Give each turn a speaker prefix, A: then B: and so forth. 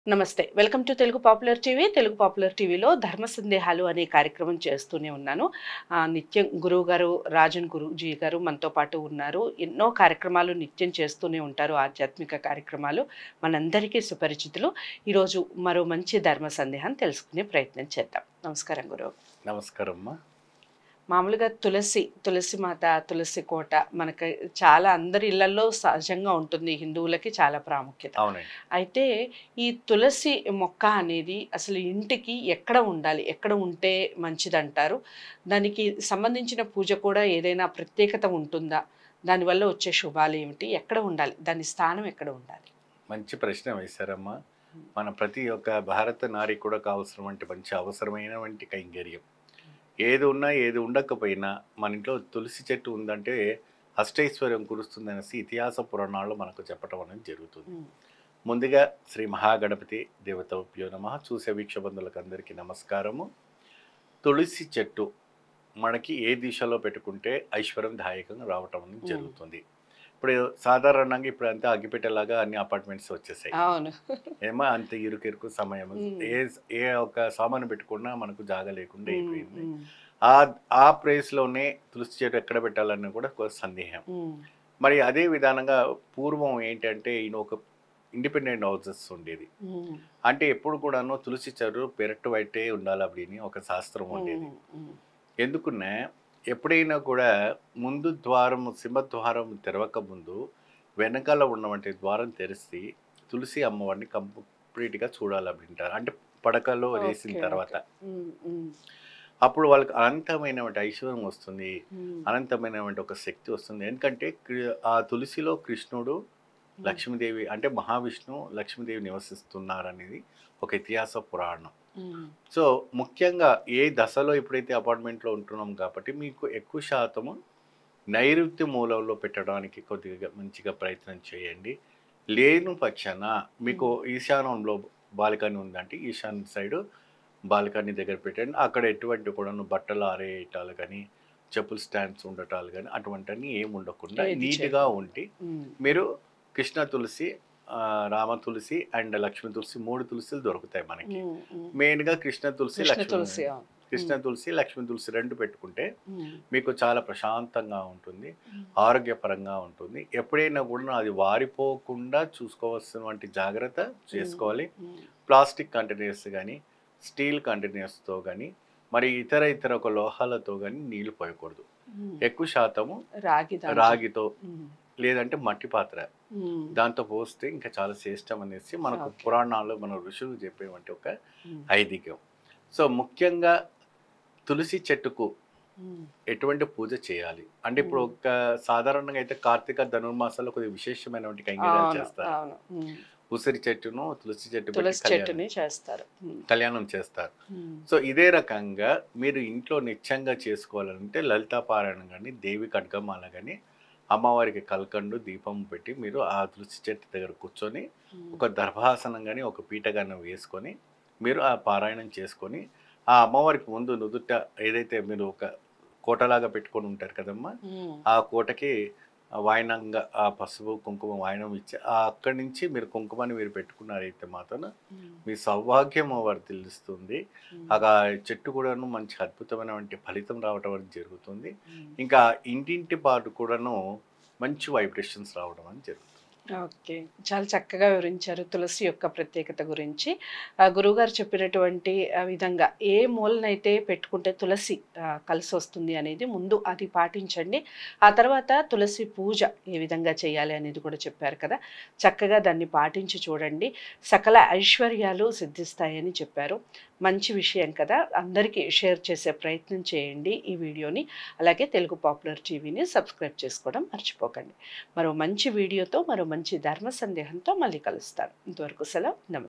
A: నమస్తే welcome to Telugu popular TV Telugu popular టీవీలో ధర్మ సందేహాలు అనే కార్యక్రమం చేస్తూనే ఉన్నాను ఆ, నిత్యం గురువు గారు రాజన్ గురుజీ గారు మనతో పాటు ఉన్నారు ఎన్నో కార్యక్రమాలు నిత్యం చేస్తూనే ఉంటారు ఆధ్యాత్మిక కార్యక్రమాలు మనందరికీ సుపరిచితులు ఈరోజు మరో మంచి ధర్మ సందేహాన్ని తెలుసుకునే ప్రయత్నం చేద్దాం నమస్కారం గురువు
B: నమస్కారం అమ్మా
A: మామూలుగా తులసి తులసి మాత తులసి కోట మనకి చాలా అందరి ఇళ్లలో సహజంగా ఉంటుంది హిందువులకి చాలా ప్రాముఖ్యత
B: అవునండి
A: అయితే ఈ తులసి మొక్క అనేది అసలు ఇంటికి ఎక్కడ ఉండాలి ఎక్కడ ఉంటే మంచిదంటారు దానికి సంబంధించిన పూజ కూడా ఏదైనా ప్రత్యేకత ఉంటుందా దానివల్ల వచ్చే శుభాలు ఏమిటి ఎక్కడ ఉండాలి దాని స్థానం ఎక్కడ ఉండాలి
B: మంచి ప్రశ్న వేశారమ్మా మన ప్రతి ఒక్క భారత నారి కూడా కావాల్సినటువంటి మంచి అవసరమైనటువంటి కైంకర్యం ఏది ఉన్నా ఏది ఉండకపోయినా మన ఇంట్లో తులసి చెట్టు ఉందంటే అష్టైశ్వర్యం కురుస్తుందనేసి ఇతిహాస పురాణాల్లో మనకు చెప్పడం అనేది జరుగుతుంది
A: ఉమ్,
B: ముందుగా శ్రీ మహాగణపతి దేవతభ్యో నమ చూసే వీక్షబంధులకు అందరికీ నమస్కారము తులసి చెట్టు మనకి ఏ దిశలో పెట్టుకుంటే ఐశ్వర్యం దాయకంగా రావటం అనేది
A: మ్మ్.
B: జరుగుతుంది ఇప్పుడు సాధారణంగా ఇప్పుడు అంతా అగ్గిపెట్టేలాగా అన్ని అపార్ట్మెంట్స్ వచ్చేసాయి
A: అవును
B: ఏమో అంత ఇరుకు ఇరుకు సమయం
A: మ్మ్.
B: ఏ ఏ ఒక సామాను పెట్టుకున్నా మనకు జాగా లేకుండా
A: ఉమ్,
B: అయిపోయింది
A: ఉమ్,
B: ఆ ఆ ప్లేస్లోనే తులసి చెట్టు ఎక్కడ పెట్టాలన్న కూడా ఒక సందేహం
A: ఉమ్,
B: మరి అదే విధానంగా పూర్వం ఏంటంటే ఈయన ఒక ఇండిపెండెంట్ హౌసెస్ ఉండేది
A: ఉమ్,
B: అంటే ఎప్పుడు కూడాను తులసి చెట్టు పెరట్టు బయటే ఉండాలి அப்படின்னு ఒక శాస్త్రం ఉండేది
A: ఉమ్, ఉమ్,
B: ఎందుకున్నా ఎప్పుడైనా కూడా ముందు ద్వారం సింహద్వారం తెరవక ముందు వెనకాల ఉన్నటువంటి ద్వారం తెరిచి తులసి అమ్మవారిని కంప్లీట్గా చూడాలి அப்படிంటారు అంటే పడకలో వేసిన
A: ఓకే,
B: తర్వాత
A: ఉమ్, ఉమ్,
B: అప్పుడు వాళ్ళకి అనంతమైనటువంటి ఐశ్వర్యం వస్తుంది
A: ఉమ్,
B: అనంతమైనటువంటి ఒక శక్తి వస్తుంది ఎందుకంటే కృ- ఆ తులసిలో కృష్ణుడు లక్ష్మీదేవి అంటే మహావిష్ణు లక్ష్మీదేవి నివసిస్తున్నారనేది ఒక ఇతిహాస పురాణం
A: ఉమ్,
B: సో ముఖ్యంగా ఏ దశలో ఎప్పుడైతే అపార్ట్మెంట్లో ఉంటున్నాం కాబట్టి మీకు ఎక్కువ శాతము నైరుతి మూలంలో పెట్టడానికి కొద్దిగా మంచిగా ప్రయత్నం చేయండి లేను పక్షాన మీకు ఈశాన్యంలో బాల్కనీ ఉందంటే ఈశాన్య సైడ్ బాల్కనీ దగ్గర పెట్టండి అక్కడ ఎటువంటి కూడా బట్టలు ఆరేయటాలు కానీ చెప్పుల స్టాండ్స్ ఉండటాలు కానీ అటువంటివన్నీ ఏమి ఉండకుండా
A: ఏది
B: నీట్గా
A: చేయకూడదు.
B: ఉండి
A: ఉమ్,
B: మీరు కృష్ణ తులసి ఆ, రామ తులసి అండ్ లక్ష్మీ తులసి మూడు తులసిలు దొరుకుతాయి మనకి
A: ఉమ్, ఉమ్.
B: మెయిన్ గా కృష్ణ తులసి
A: కృష్ణ
B: లక్ష్మీ
A: తులసి అవును.
B: కృష్ణ తులసి లక్ష్మీ తులసి రెండు పెట్టుకుంటే
A: ఉమ్,
B: మీకు చాలా ప్రశాంతంగా ఉంటుంది
A: ఉమ్.
B: ఆరోగ్యపరంగా ఉంటుంది ఎప్పుడైనా కూడా అది వారిపోకుండా చూసుకోవాల్సినటువంటి జాగ్రత్త చేసుకోవాలి
A: ఉమ్,
B: ప్లాస్టిక్ కంటైనర్స్ కానీ స్టీల్ కంటైనర్స్తో కానీ మరి ఇతర ఇతర ఒక లోహాలతో కానీ నీళ్లు పోయకూడదు
A: ఉమ్.
B: ఎక్కువ శాతము
A: రాగి దాంట్లో.
B: రాగితో
A: ఉమ్,
B: లేదంటే మట్టి పాత్ర
A: ఉమ్,
B: దాంతో పోస్తే ఇంకా చాలా శ్రేష్టం అనేసి మనకు
A: Okay.
B: పురాణాల్లో మన ఋషులు చెప్పేవంటి ఒక
A: ఉమ్,
B: ఐదిక్యం సో ముఖ్యంగా తులసి చెట్టుకు
A: ఉమ్.
B: ఎటువంటి పూజ చేయాలి అంటే ఇప్పుడు
A: మ్మ్.
B: ఒక సాధారణంగా అయితే కార్తీక ధనుర్మాసాల్లో కొద్దిగా విశేషమైనటువంటి కైంకర్యాలు
A: అవును,
B: చేస్తారు
A: అవును. ఉమ్.
B: ఉసిరి చెట్టును తులసి చెట్టు పెట్టి
A: తులసి
B: కళ్యాణం-
A: చెట్టుని చేస్తారు ఉమ్,
B: కళ్యాణం చేస్తారు
A: ఉమ్,
B: సో ఇదే రకంగా మీరు ఇంట్లో నిత్యంగా చేసుకోవాలంటే లలితా పారాయణం కానీ దేవి ఖడ్గమాల కానీ అమ్మవారికి కల్కండు దీపం పెట్టి మీరు ఆ తులసి చెట్టు దగ్గర కూర్చొని
A: ఉమ్.
B: ఒక దర్భాసనం కానీ ఒక పీఠగానం వేసుకొని మీరు ఆ పారాయణం చేసుకొని ఆ అమ్మవారికి ముందు నుదుట ఏదైతే మీరు ఒక కోటలాగా పెట్టుకొని ఉంటారు కదమ్మా
A: ఉమ్,
B: ఆ కోటకి వాయనంగా ఆ పసుపు కుంకుమ వాయనం ఇచ్చి ఆ అక్కడి నుంచి మీరు కుంకుమని మీరు పెట్టుకున్నారైతే మాత్రం
A: ఉమ్,
B: మీ సౌభాగ్యం వర్తిల్లుస్తుంది
A: ఉమ్,
B: ఆ చెట్టు కూడాను మంచి అద్భుతమైనటువంటి ఫలితం రావడం అనేది జరుగుతుంది
A: ఉమ్.
B: ఇంకా ఇంటింటి పాటు కూడాను మంచి వైబ్రేషన్స్ రావడం అని జరుగుతుంది
A: ఓకే చాలా చక్కగా వివరించారు తులసి యొక్క ప్రత్యేకత గురించి ఆ గురువుగారు చెప్పినటువంటి ఆ విధంగా ఏ మూలనైతే పెట్టుకుంటే తులసి ఆ, కలిసి వస్తుంది అనేది ముందు అది పాటించండి ఆ తర్వాత తులసి పూజ ఏ విధంగా చేయాలి అనేది కూడా చెప్పారు కదా చక్కగా దాన్ని పాటించి చూడండి సకల ఐశ్వర్యాలు సిద్ధిస్తాయని చెప్పారు మంచి విషయం కదా అందరికీ షేర్ చేసే ప్రయత్నం చేయండి ఈ వీడియోని అలాగే తెలుగు పాపులర్ టీవీని సబ్స్క్రైబ్ చేసుకోవడం మర్చిపోకండి మరో మంచి వీడియోతో మరో మంచి ధర్మ సందేహంతో మళ్ళీ కలుస్తాను ఇంతవరకు సెలవు నమస్తే